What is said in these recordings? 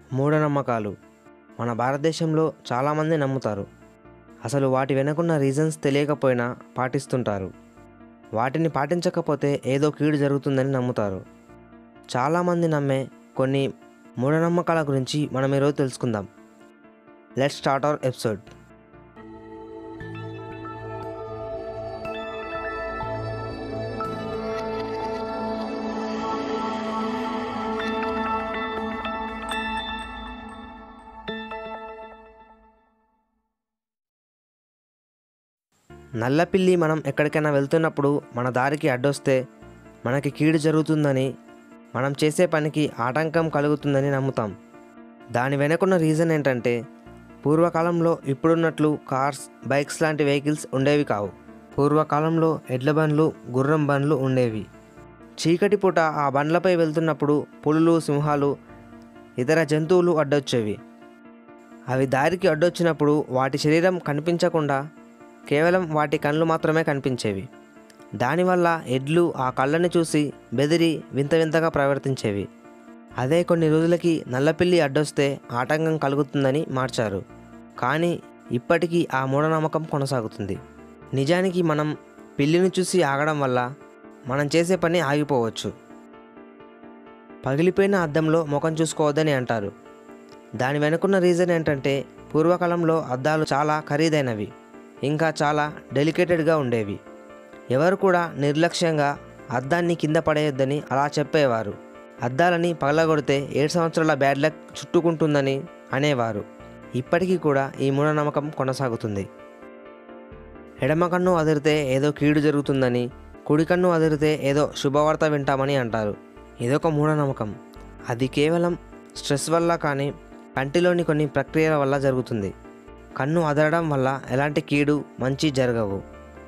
మూఢనమ్మకాలు మన భారతదేశంలో చాలామంది నమ్ముతారు అసలు వాటి వెనుకున్న రీజన్స్ తెలియకపోయినా పాటిస్తుంటారు వాటిని పాటించకపోతే ఏదో కీడు జరుగుతుందని నమ్ముతారు చాలామంది నమ్మే కొన్ని మూఢనమ్మకాల గురించి మనం ఈరోజు తెలుసుకుందాం లెట్ స్టార్ట్ అవర్ ఎపిసోడ్ నల్లపిల్లి మనం ఎక్కడికైనా వెళ్తున్నప్పుడు మన దారికి అడ్డొస్తే మనకి కీడు జరుగుతుందని మనం చేసే పనికి ఆటంకం కలుగుతుందని నమ్ముతాం దాని వెనుకున్న రీజన్ ఏంటంటే పూర్వకాలంలో ఇప్పుడున్నట్లు కార్స్ బైక్స్ లాంటి వెహికల్స్ ఉండేవి కావు పూర్వకాలంలో ఎడ్ల బండ్లు గుర్రం బండ్లు ఉండేవి చీకటి పూట ఆ బండ్లపై వెళ్తున్నప్పుడు పులులు సింహాలు ఇతర జంతువులు అడ్డొచ్చేవి అవి దారికి అడ్డొచ్చినప్పుడు వాటి శరీరం కనిపించకుండా కేవలం వాటి కళ్ళు మాత్రమే కనిపించేవి దానివల్ల ఎడ్లు ఆ కళ్ళని చూసి బెదిరి వింత వింతగా ప్రవర్తించేవి అదే కొన్ని రోజులకి నల్లపిల్లి అడ్డొస్తే ఆటంకం కలుగుతుందని మార్చారు కానీ ఇప్పటికీ ఆ మూఢనమ్మకం కొనసాగుతుంది నిజానికి మనం పిల్లిని చూసి ఆగడం వల్ల మనం చేసే పని ఆగిపోవచ్చు పగిలిపోయిన అద్దంలో ముఖం చూసుకోవద్దని అంటారు దాని వెనుకున్న రీజన్ ఏంటంటే పూర్వకాలంలో అద్దాలు చాలా ఖరీదైనవి ఇంకా చాలా డెలికేటెడ్గా ఉండేవి ఎవరు కూడా నిర్లక్ష్యంగా అద్దాన్ని కింద పడేయొద్దని అలా చెప్పేవారు అద్దాలని పగలగొడితే ఏడు సంవత్సరాల బ్యాడ్ లక్ చుట్టుకుంటుందని అనేవారు ఇప్పటికీ కూడా ఈ మూఢనమ్మకం కొనసాగుతుంది ఎడమ కన్ను అదిరితే ఏదో కీడు జరుగుతుందని కుడి కన్ను అదిరితే ఏదో శుభవార్త వింటామని అంటారు ఇదొక మూఢనమ్మకం అది కేవలం స్ట్రెస్ వల్ల కానీ కంటిలోని కొన్ని ప్రక్రియల వల్ల జరుగుతుంది కన్ను అదరడం వల్ల ఎలాంటి కీడు మంచి జరగవు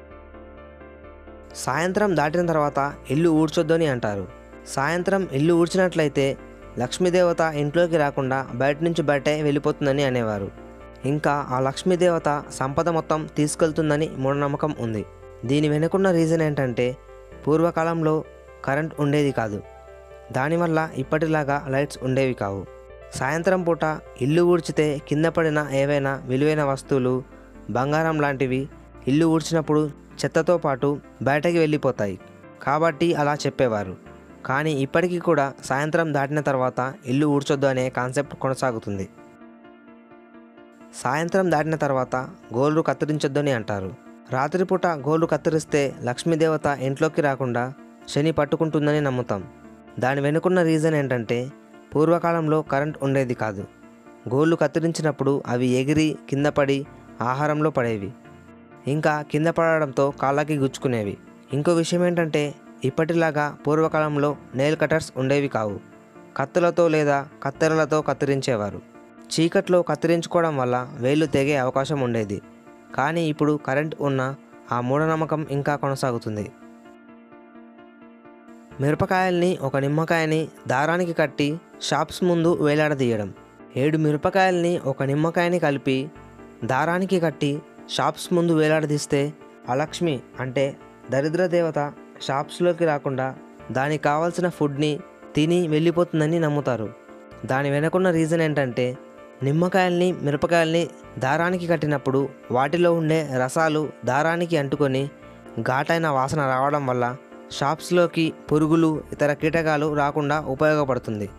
సాయంత్రం దాటిన తర్వాత ఇల్లు ఊడ్చొద్దని అంటారు సాయంత్రం ఇల్లు ఊడ్చినట్లయితే లక్ష్మీదేవత ఇంట్లోకి రాకుండా బయట నుంచి బయటే వెళ్ళిపోతుందని అనేవారు ఇంకా ఆ లక్ష్మీదేవత సంపద మొత్తం తీసుకెళ్తుందని మూఢనమ్మకం ఉంది దీని వెనుకున్న రీజన్ ఏంటంటే పూర్వకాలంలో కరెంట్ ఉండేది కాదు దానివల్ల ఇప్పటిలాగా లైట్స్ ఉండేవి కావు సాయంత్రం పూట ఇల్లు ఊడ్చితే కింద పడిన ఏవైనా విలువైన వస్తువులు బంగారం లాంటివి ఇల్లు ఊడ్చినప్పుడు చెత్తతో పాటు బయటకి వెళ్ళిపోతాయి కాబట్టి అలా చెప్పేవారు కానీ ఇప్పటికీ కూడా సాయంత్రం దాటిన తర్వాత ఇల్లు ఊడ్చొద్దు అనే కాన్సెప్ట్ కొనసాగుతుంది సాయంత్రం దాటిన తర్వాత గోళ్ళు కత్తిరించొద్దని అంటారు రాత్రిపూట గోళ్ళు కత్తిరిస్తే లక్ష్మీదేవత ఇంట్లోకి రాకుండా శని పట్టుకుంటుందని నమ్ముతాం దాని వెనుకున్న రీజన్ ఏంటంటే పూర్వకాలంలో కరెంట్ ఉండేది కాదు గోళ్ళు కత్తిరించినప్పుడు అవి ఎగిరి కింద పడి ఆహారంలో పడేవి ఇంకా కింద పడడంతో కాళ్ళకి గుచ్చుకునేవి ఇంకో విషయం ఏంటంటే ఇప్పటిలాగా పూర్వకాలంలో నెయిల్ కటర్స్ ఉండేవి కావు కత్తులతో లేదా కత్తెరలతో కత్తిరించేవారు చీకట్లో కత్తిరించుకోవడం వల్ల వేళ్ళు తెగే అవకాశం ఉండేది కానీ ఇప్పుడు కరెంట్ ఉన్న ఆ మూఢనమ్మకం ఇంకా కొనసాగుతుంది మిరపకాయల్ని ఒక నిమ్మకాయని దారానికి కట్టి షాప్స్ ముందు వేలాడదీయడం ఏడు మిరపకాయల్ని ఒక నిమ్మకాయని కలిపి దారానికి కట్టి షాప్స్ ముందు వేలాడదీస్తే అలక్ష్మి అంటే దరిద్ర దేవత షాప్స్లోకి రాకుండా దానికి కావాల్సిన ఫుడ్ని తిని వెళ్ళిపోతుందని నమ్ముతారు దాని వెనుకున్న రీజన్ ఏంటంటే నిమ్మకాయల్ని మిరపకాయల్ని దారానికి కట్టినప్పుడు వాటిలో ఉండే రసాలు దారానికి అంటుకొని ఘాటైన వాసన రావడం వల్ల షాప్స్లోకి పురుగులు ఇతర కీటకాలు రాకుండా ఉపయోగపడుతుంది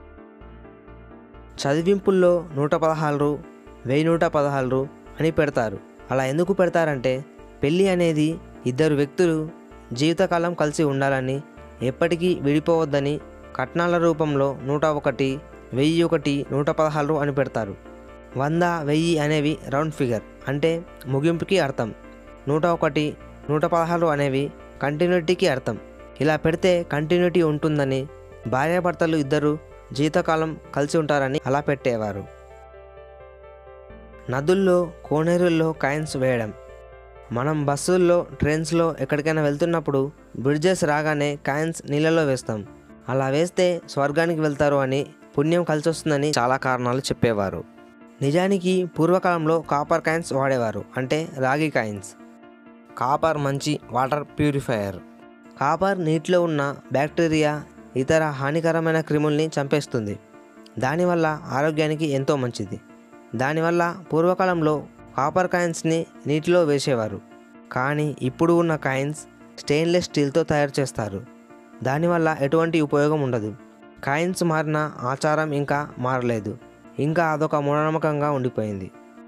చదివింపుల్లో నూట పదహారు వెయ్యి నూట పదహారు అని పెడతారు అలా ఎందుకు పెడతారంటే పెళ్ళి అనేది ఇద్దరు వ్యక్తులు జీవితకాలం కలిసి ఉండాలని ఎప్పటికీ విడిపోవద్దని కట్నాల రూపంలో నూట ఒకటి వెయ్యి ఒకటి నూట పదహారు అని పెడతారు వంద వెయ్యి అనేవి రౌండ్ ఫిగర్ అంటే ముగింపుకి అర్థం నూట ఒకటి నూట పదహారు అనేవి కంటిన్యూటీకి అర్థం ఇలా పెడితే కంటిన్యూటీ ఉంటుందని భార్యాభర్తలు ఇద్దరు జీవితకాలం కలిసి ఉంటారని అలా పెట్టేవారు నదుల్లో కోనేరుల్లో కాయిన్స్ వేయడం మనం బస్సుల్లో ట్రైన్స్లో ఎక్కడికైనా వెళ్తున్నప్పుడు బ్రిడ్జెస్ రాగానే కాయిన్స్ నీళ్ళలో వేస్తాం అలా వేస్తే స్వర్గానికి వెళ్తారు అని పుణ్యం కలిసి వస్తుందని చాలా కారణాలు చెప్పేవారు నిజానికి పూర్వకాలంలో కాపర్ కాయిన్స్ వాడేవారు అంటే రాగి కాయిన్స్ కాపర్ మంచి వాటర్ ప్యూరిఫైయర్ కాపర్ నీటిలో ఉన్న బ్యాక్టీరియా ఇతర హానికరమైన క్రిముల్ని చంపేస్తుంది దానివల్ల ఆరోగ్యానికి ఎంతో మంచిది దానివల్ల పూర్వకాలంలో కాపర్ కాయిన్స్ని నీటిలో వేసేవారు కానీ ఇప్పుడు ఉన్న కాయిన్స్ స్టెయిన్లెస్ స్టీల్తో తయారు చేస్తారు దానివల్ల ఎటువంటి ఉపయోగం ఉండదు కాయిన్స్ మారిన ఆచారం ఇంకా మారలేదు ఇంకా అదొక మూఢనమ్మకంగా ఉండిపోయింది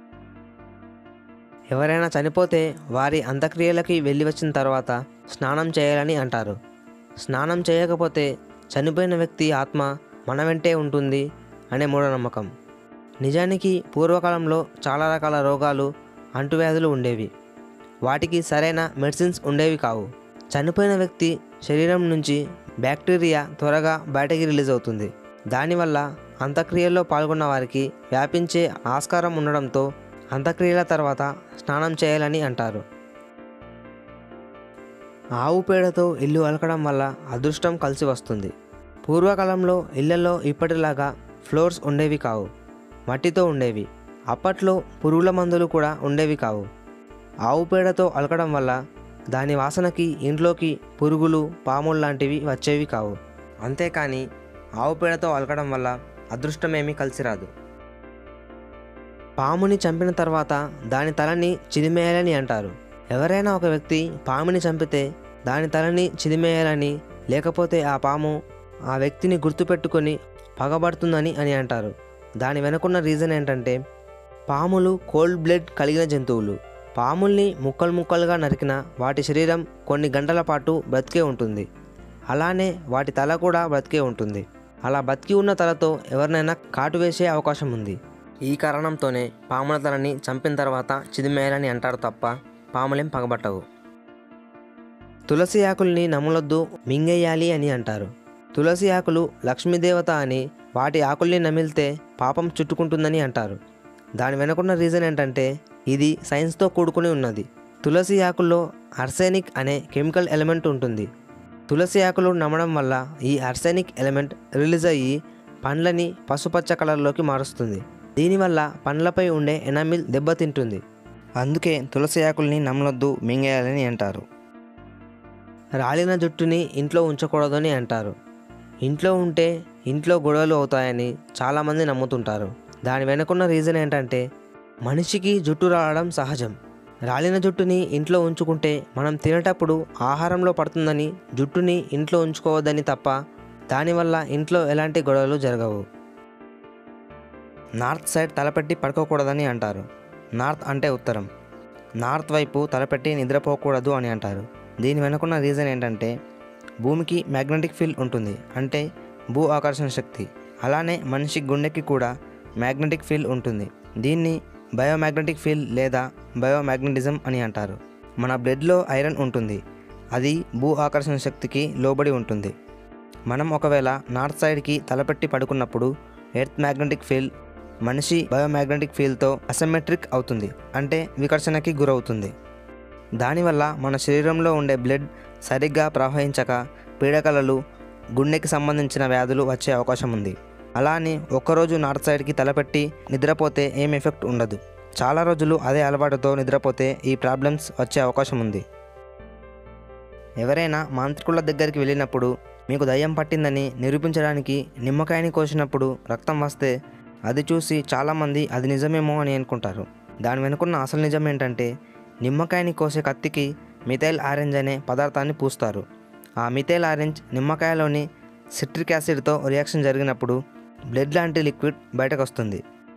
ఎవరైనా చనిపోతే వారి అంత్యక్రియలకి వెళ్ళి వచ్చిన తర్వాత స్నానం చేయాలని అంటారు స్నానం చేయకపోతే చనిపోయిన వ్యక్తి ఆత్మ మన వెంటే ఉంటుంది అనే మూఢనమ్మకం నిజానికి పూర్వకాలంలో చాలా రకాల రోగాలు అంటువ్యాధులు ఉండేవి వాటికి సరైన మెడిసిన్స్ ఉండేవి కావు చనిపోయిన వ్యక్తి శరీరం నుంచి బ్యాక్టీరియా త్వరగా బయటకి రిలీజ్ అవుతుంది దానివల్ల అంత్యక్రియల్లో పాల్గొన్న వారికి వ్యాపించే ఆస్కారం ఉండడంతో అంత్యక్రియల తర్వాత స్నానం చేయాలని అంటారు ఆవు పేడతో ఇల్లు అలకడం వల్ల అదృష్టం కలిసి వస్తుంది పూర్వకాలంలో ఇళ్లలో ఇప్పటిలాగా ఫ్లోర్స్ ఉండేవి కావు మట్టితో ఉండేవి అప్పట్లో పురుగుల మందులు కూడా ఉండేవి కావు ఆవు పేడతో అలకడం వల్ల దాని వాసనకి ఇంట్లోకి పురుగులు పాములు లాంటివి వచ్చేవి కావు అంతేకాని ఆవు పేడతో అలకడం వల్ల అదృష్టమేమీ కలిసి రాదు పాముని చంపిన తర్వాత దాని తలని చిదిమేయాలని అంటారు ఎవరైనా ఒక వ్యక్తి పాముని చంపితే దాని తలని చిదిమేయాలని లేకపోతే ఆ పాము ఆ వ్యక్తిని గుర్తుపెట్టుకొని పగబడుతుందని అని అంటారు దాని వెనుకున్న రీజన్ ఏంటంటే పాములు కోల్డ్ బ్లడ్ కలిగిన జంతువులు పాముల్ని ముక్కలు ముక్కలుగా నరికిన వాటి శరీరం కొన్ని గంటల పాటు బ్రతికే ఉంటుంది అలానే వాటి తల కూడా బ్రతికే ఉంటుంది అలా బతికి ఉన్న తలతో ఎవరినైనా కాటు వేసే అవకాశం ఉంది ఈ కారణంతోనే పాముల తలని చంపిన తర్వాత చిదిమేయాలని అంటారు తప్ప పాములేం పగబట్టవు తులసి ఆకుల్ని నమలొద్దు మింగేయాలి అని అంటారు తులసి ఆకులు లక్ష్మీదేవత అని వాటి ఆకుల్ని నమిలితే పాపం చుట్టుకుంటుందని అంటారు దాని వెనుకున్న రీజన్ ఏంటంటే ఇది సైన్స్తో కూడుకుని ఉన్నది తులసి ఆకుల్లో అర్సెనిక్ అనే కెమికల్ ఎలిమెంట్ ఉంటుంది తులసి ఆకులు నమ్మడం వల్ల ఈ అర్సెనిక్ ఎలిమెంట్ రిలీజ్ అయ్యి పండ్లని పసుపచ్చ కలర్లోకి మారుస్తుంది దీనివల్ల పండ్లపై ఉండే ఎనామిల్ దెబ్బతింటుంది అందుకే తులసి ఆకుల్ని నమ్మలొద్దు మింగేయాలని అంటారు రాలిన జుట్టుని ఇంట్లో ఉంచకూడదని అంటారు ఇంట్లో ఉంటే ఇంట్లో గొడవలు అవుతాయని చాలామంది నమ్ముతుంటారు దాని వెనుకున్న రీజన్ ఏంటంటే మనిషికి జుట్టు రావడం సహజం రాలిన జుట్టుని ఇంట్లో ఉంచుకుంటే మనం తినేటప్పుడు ఆహారంలో పడుతుందని జుట్టుని ఇంట్లో ఉంచుకోవద్దని తప్ప దానివల్ల ఇంట్లో ఎలాంటి గొడవలు జరగవు నార్త్ సైడ్ తలపెట్టి పడుకోకూడదని అంటారు నార్త్ అంటే ఉత్తరం నార్త్ వైపు తలపెట్టి నిద్రపోకూడదు అని అంటారు దీని వెనుకున్న రీజన్ ఏంటంటే భూమికి మ్యాగ్నెటిక్ ఫీల్డ్ ఉంటుంది అంటే భూ ఆకర్షణ శక్తి అలానే మనిషి గుండెకి కూడా మ్యాగ్నెటిక్ ఫీల్డ్ ఉంటుంది దీన్ని బయోమ్యాగ్నెటిక్ ఫీల్డ్ లేదా బయోమ్యాగ్నెటిజం అని అంటారు మన బ్లడ్లో ఐరన్ ఉంటుంది అది భూ ఆకర్షణ శక్తికి లోబడి ఉంటుంది మనం ఒకవేళ నార్త్ సైడ్కి తలపెట్టి పడుకున్నప్పుడు ఎర్త్ మ్యాగ్నెటిక్ ఫీల్డ్ మనిషి బయోమ్యాగ్నెటిక్ ఫీల్డ్తో అసమెట్రిక్ అవుతుంది అంటే వికర్షణకి గురవుతుంది దానివల్ల మన శరీరంలో ఉండే బ్లడ్ సరిగ్గా ప్రవహించక పీడకలలు గుండెకి సంబంధించిన వ్యాధులు వచ్చే అవకాశం ఉంది అలా అని ఒక్కరోజు నార్త్ సైడ్కి తలపెట్టి నిద్రపోతే ఏం ఎఫెక్ట్ ఉండదు చాలా రోజులు అదే అలవాటుతో నిద్రపోతే ఈ ప్రాబ్లమ్స్ వచ్చే అవకాశం ఉంది ఎవరైనా మాంత్రికుల దగ్గరికి వెళ్ళినప్పుడు మీకు దయ్యం పట్టిందని నిరూపించడానికి నిమ్మకాయని కోసినప్పుడు రక్తం వస్తే అది చూసి చాలామంది అది నిజమేమో అని అనుకుంటారు దాని వెనుకున్న అసలు నిజం ఏంటంటే నిమ్మకాయని కోసే కత్తికి మిథైల్ ఆరెంజ్ అనే పదార్థాన్ని పూస్తారు ఆ మిథైల్ ఆరెంజ్ నిమ్మకాయలోని సిట్రిక్ యాసిడ్తో రియాక్షన్ జరిగినప్పుడు బ్లడ్ లాంటి లిక్విడ్ బయటకు వస్తుంది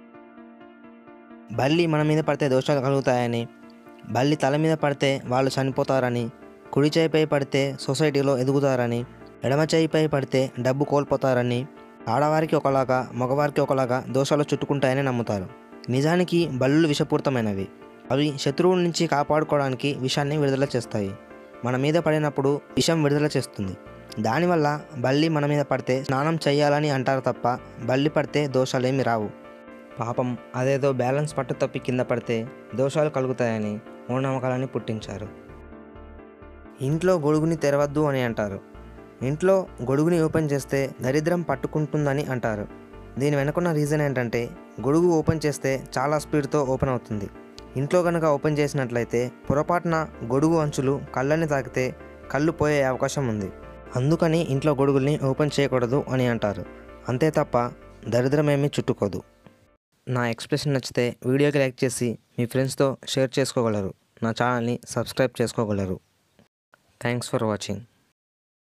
బల్లి మన మీద పడితే దోషాలు కలుగుతాయని బల్లి తల మీద పడితే వాళ్ళు చనిపోతారని కుడి చేయిపై పడితే సొసైటీలో ఎదుగుతారని ఎడమ చేయిపై పడితే డబ్బు కోల్పోతారని ఆడవారికి ఒకలాగా మగవారికి ఒకలాగా దోషాలు చుట్టుకుంటాయని నమ్ముతారు నిజానికి బల్లులు విషపూరితమైనవి అవి శత్రువుల నుంచి కాపాడుకోవడానికి విషాన్ని విడుదల చేస్తాయి మన మీద పడినప్పుడు విషం విడుదల చేస్తుంది దానివల్ల బల్లి మన మీద పడితే స్నానం చేయాలని అంటారు తప్ప బల్లి పడితే దోషాలేమి రావు పాపం అదేదో బ్యాలెన్స్ పట్టు తప్పి కింద పడితే దోషాలు కలుగుతాయని మూఢనమ్మకాలని పుట్టించారు ఇంట్లో గొడుగుని తెరవద్దు అని అంటారు ఇంట్లో గొడుగుని ఓపెన్ చేస్తే దరిద్రం పట్టుకుంటుందని అంటారు దీని వెనుకున్న రీజన్ ఏంటంటే గొడుగు ఓపెన్ చేస్తే చాలా స్పీడ్తో ఓపెన్ అవుతుంది ఇంట్లో కనుక ఓపెన్ చేసినట్లయితే పొరపాటున గొడుగు అంచులు కళ్ళని తాకితే కళ్ళు పోయే అవకాశం ఉంది అందుకని ఇంట్లో గొడుగుల్ని ఓపెన్ చేయకూడదు అని అంటారు అంతే తప్ప దరిద్రమేమీ చుట్టుకోదు నా ఎక్స్ప్రెషన్ నచ్చితే వీడియోకి లైక్ చేసి మీ ఫ్రెండ్స్తో షేర్ చేసుకోగలరు నా ఛానల్ని సబ్స్క్రైబ్ చేసుకోగలరు థ్యాంక్స్ ఫర్ వాచింగ్